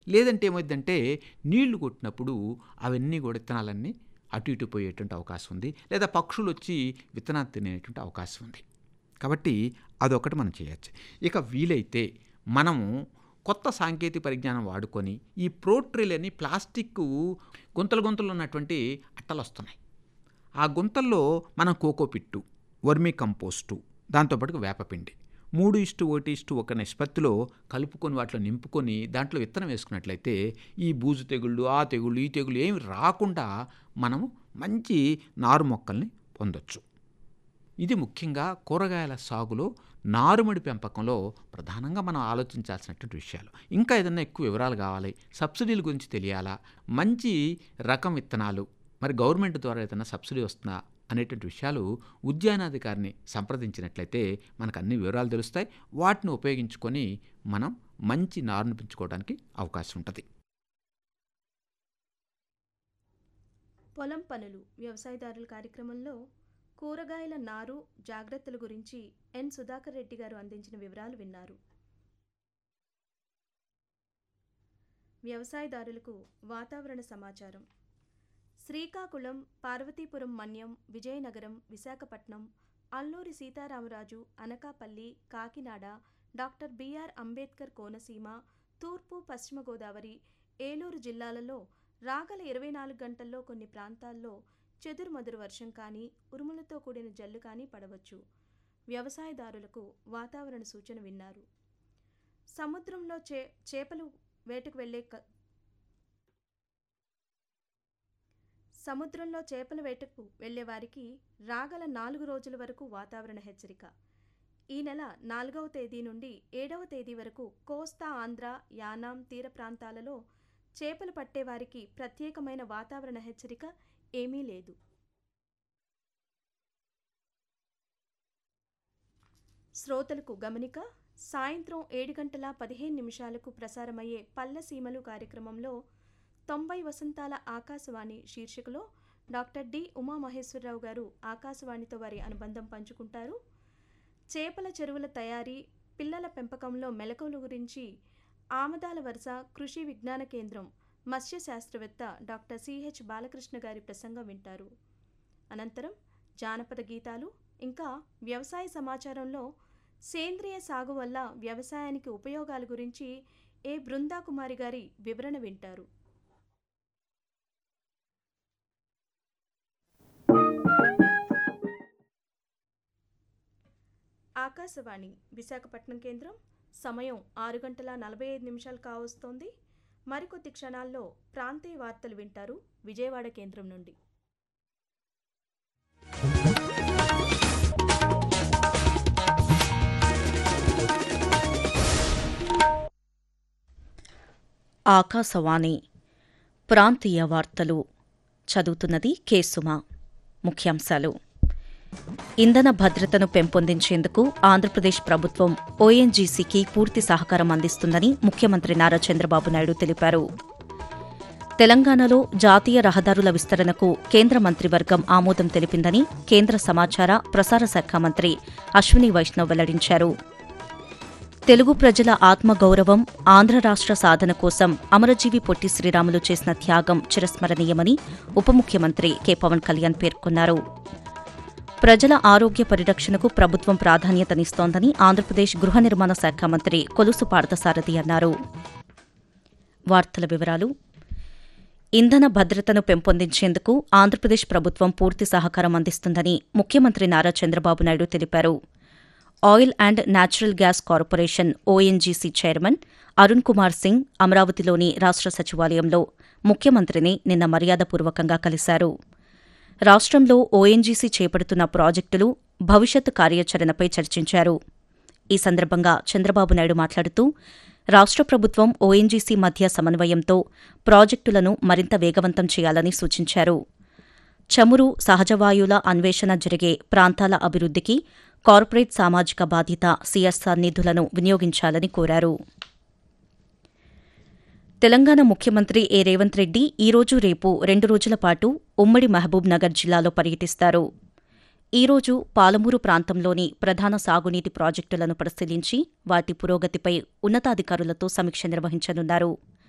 లేదంటే ఏమైందంటే నీళ్లు కొట్టినప్పుడు అవన్నీ కూడా విత్తనాలన్నీ అటు ఇటు పోయేటువంటి అవకాశం ఉంది లేదా పక్షులు వచ్చి విత్తనాలు తినేటువంటి అవకాశం ఉంది కాబట్టి అదొకటి మనం చేయొచ్చు ఇక వీలైతే మనము కొత్త సాంకేతిక పరిజ్ఞానం వాడుకొని ఈ ప్రోట్రిల్ అని ప్లాస్టిక్ గుంతలు గుంతలు ఉన్నటువంటి అట్టలు వస్తున్నాయి ఆ గుంతల్లో మనం కోకోపిట్టు వర్మీ కంపోస్టు దాంతోపాటు వేపపిండి మూడు ఇష్టు ఒకటి ఇష్టు ఒక నిష్పత్తిలో కలుపుకొని వాటిలో నింపుకొని దాంట్లో విత్తనం వేసుకున్నట్లయితే ఈ బూజు తెగుళ్ళు ఆ తెగుళ్ళు ఈ తెగుళ్ళు ఏమి రాకుండా మనము మంచి నారు మొక్కల్ని పొందొచ్చు ఇది ముఖ్యంగా కూరగాయల సాగులో నారుమడి పెంపకంలో ప్రధానంగా మనం ఆలోచించాల్సినటువంటి విషయాలు ఇంకా ఏదైనా ఎక్కువ వివరాలు కావాలి సబ్సిడీల గురించి తెలియాలా మంచి రకం విత్తనాలు మరి గవర్నమెంట్ ద్వారా ఏదైనా సబ్సిడీ వస్తుందా అనేటువంటి విషయాలు ఉద్యానాధికారిని సంప్రదించినట్లయితే మనకు అన్ని వివరాలు తెలుస్తాయి వాటిని ఉపయోగించుకొని మనం మంచి నారును పెంచుకోవడానికి అవకాశం ఉంటుంది పొలం పనులు వ్యవసాయదారుల కార్యక్రమంలో కూరగాయల నారు జాగ్రత్తల గురించి ఎన్ సుధాకర్ రెడ్డి గారు అందించిన వివరాలు విన్నారు వ్యవసాయదారులకు వాతావరణ సమాచారం శ్రీకాకుళం పార్వతీపురం మన్యం విజయనగరం విశాఖపట్నం అల్లూరి సీతారామరాజు అనకాపల్లి కాకినాడ డాక్టర్ బిఆర్ అంబేద్కర్ కోనసీమ తూర్పు పశ్చిమ గోదావరి ఏలూరు జిల్లాలలో రాగల ఇరవై నాలుగు గంటల్లో కొన్ని ప్రాంతాల్లో చెదురుమదురు వర్షం కానీ ఉరుములతో కూడిన జల్లు కానీ పడవచ్చు వ్యవసాయదారులకు వాతావరణ సూచన విన్నారు సముద్రంలో చే చేపలు వేటకు వెళ్లే క- సముద్రంలో చేపల వేటకు వెళ్లే వారికి రాగల నాలుగు రోజుల వరకు వాతావరణ హెచ్చరిక ఈ నెల నాలుగవ తేదీ నుండి ఏడవ తేదీ వరకు కోస్తా ఆంధ్ర యానాం తీర ప్రాంతాలలో చేపలు పట్టేవారికి ప్రత్యేకమైన వాతావరణ హెచ్చరిక ఏమీ లేదు శ్రోతలకు గమనిక సాయంత్రం ఏడు గంటల పదిహేను నిమిషాలకు ప్రసారమయ్యే పల్లెసీమలు కార్యక్రమంలో తొంభై వసంతాల ఆకాశవాణి శీర్షికలో డాక్టర్ డి ఉమామహేశ్వరరావు గారు ఆకాశవాణితో వారి అనుబంధం పంచుకుంటారు చేపల చెరువుల తయారీ పిల్లల పెంపకంలో మెలకువల గురించి ఆమదాల వరుస కృషి విజ్ఞాన కేంద్రం మత్స్య శాస్త్రవేత్త డాక్టర్ సిహెచ్ బాలకృష్ణ గారి ప్రసంగం వింటారు అనంతరం జానపద గీతాలు ఇంకా వ్యవసాయ సమాచారంలో సేంద్రియ సాగు వల్ల వ్యవసాయానికి ఉపయోగాల గురించి ఏ బృందా కుమారి గారి వివరణ వింటారు ఆకాశవాణి విశాఖపట్నం కేంద్రం సమయం ఆరు గంటల నలభై ఐదు నిమిషాలు కావస్తోంది మరికొద్ది క్షణాల్లో ప్రాంతీయ వార్తలు వింటారు విజయవాడ కేంద్రం నుండి ఆకాశవాణి ప్రాంతీయ వార్తలు చదువుతున్నది కేసుమ ముఖ్యాంశాలు ఇంధన భద్రతను పెంపొందించేందుకు ఆంధ్రప్రదేశ్ ప్రభుత్వం ఓఎన్జీసీకి పూర్తి సహకారం అందిస్తుందని ముఖ్యమంత్రి నారా చంద్రబాబు నాయుడు తెలిపారు తెలంగాణలో జాతీయ రహదారుల విస్తరణకు కేంద్ర మంత్రివర్గం ఆమోదం తెలిపిందని కేంద్ర సమాచార ప్రసార శాఖ మంత్రి అశ్విని వైష్ణవ్ వెల్లడించారు తెలుగు ప్రజల ఆత్మగౌరవం ఆంధ్ర రాష్ట్ర సాధన కోసం అమరజీవి పొట్టి శ్రీరాములు చేసిన త్యాగం చిరస్మరణీయమని ఉప ముఖ్యమంత్రి కె పవన్ కళ్యాణ్ పేర్కొన్నారు ప్రజల ఆరోగ్య పరిరక్షణకు ప్రభుత్వం ప్రాధాన్యతనిస్తోందని ఆంధ్రప్రదేశ్ గృహ నిర్మాణ శాఖ మంత్రి కొలుసు పార్థసారథి అన్నారు వార్తల వివరాలు ఇంధన భద్రతను పెంపొందించేందుకు ఆంధ్రప్రదేశ్ ప్రభుత్వం పూర్తి సహకారం అందిస్తుందని ముఖ్యమంత్రి నారా చంద్రబాబు నాయుడు తెలిపారు oil and natural gas corporation ONGC chairman Arun Kumar Singh అమరావతిలోని రాష్ట్ర సచివాలయంలో ముఖ్యమంత్రిని నిన్న మర్యాదపూర్వకంగా కలిశారు రాష్ట్రంలో ఓఎన్జీసీ చేపడుతున్న ప్రాజెక్టులు భవిష్యత్ కార్యాచరణపై చర్చించారు ఈ సందర్భంగా చంద్రబాబు నాయుడు మాట్లాడుతూ రాష్ట్ర ప్రభుత్వం ఓఎన్జీసీ మధ్య సమన్వయంతో ప్రాజెక్టులను మరింత వేగవంతం చేయాలని సూచించారు చమురు సహజవాయువుల అన్వేషణ జరిగే ప్రాంతాల అభివృద్ధికి కార్పొరేట్ సామాజిక బాధ్యత సీఎస్ఆర్ నిధులను వినియోగించాలని కోరారు తెలంగాణ ముఖ్యమంత్రి ఏ రేవంత్ రెడ్డి ఈరోజు రేపు రెండు రోజుల పాటు ఉమ్మడి మహబూబ్ నగర్ జిల్లాలో పర్యటిస్తారు ఈరోజు పాలమూరు ప్రాంతంలోని ప్రధాన సాగునీటి ప్రాజెక్టులను పరిశీలించి వాటి పురోగతిపై ఉన్నతాధికారులతో సమీక్ష నిర్వహించనున్నారు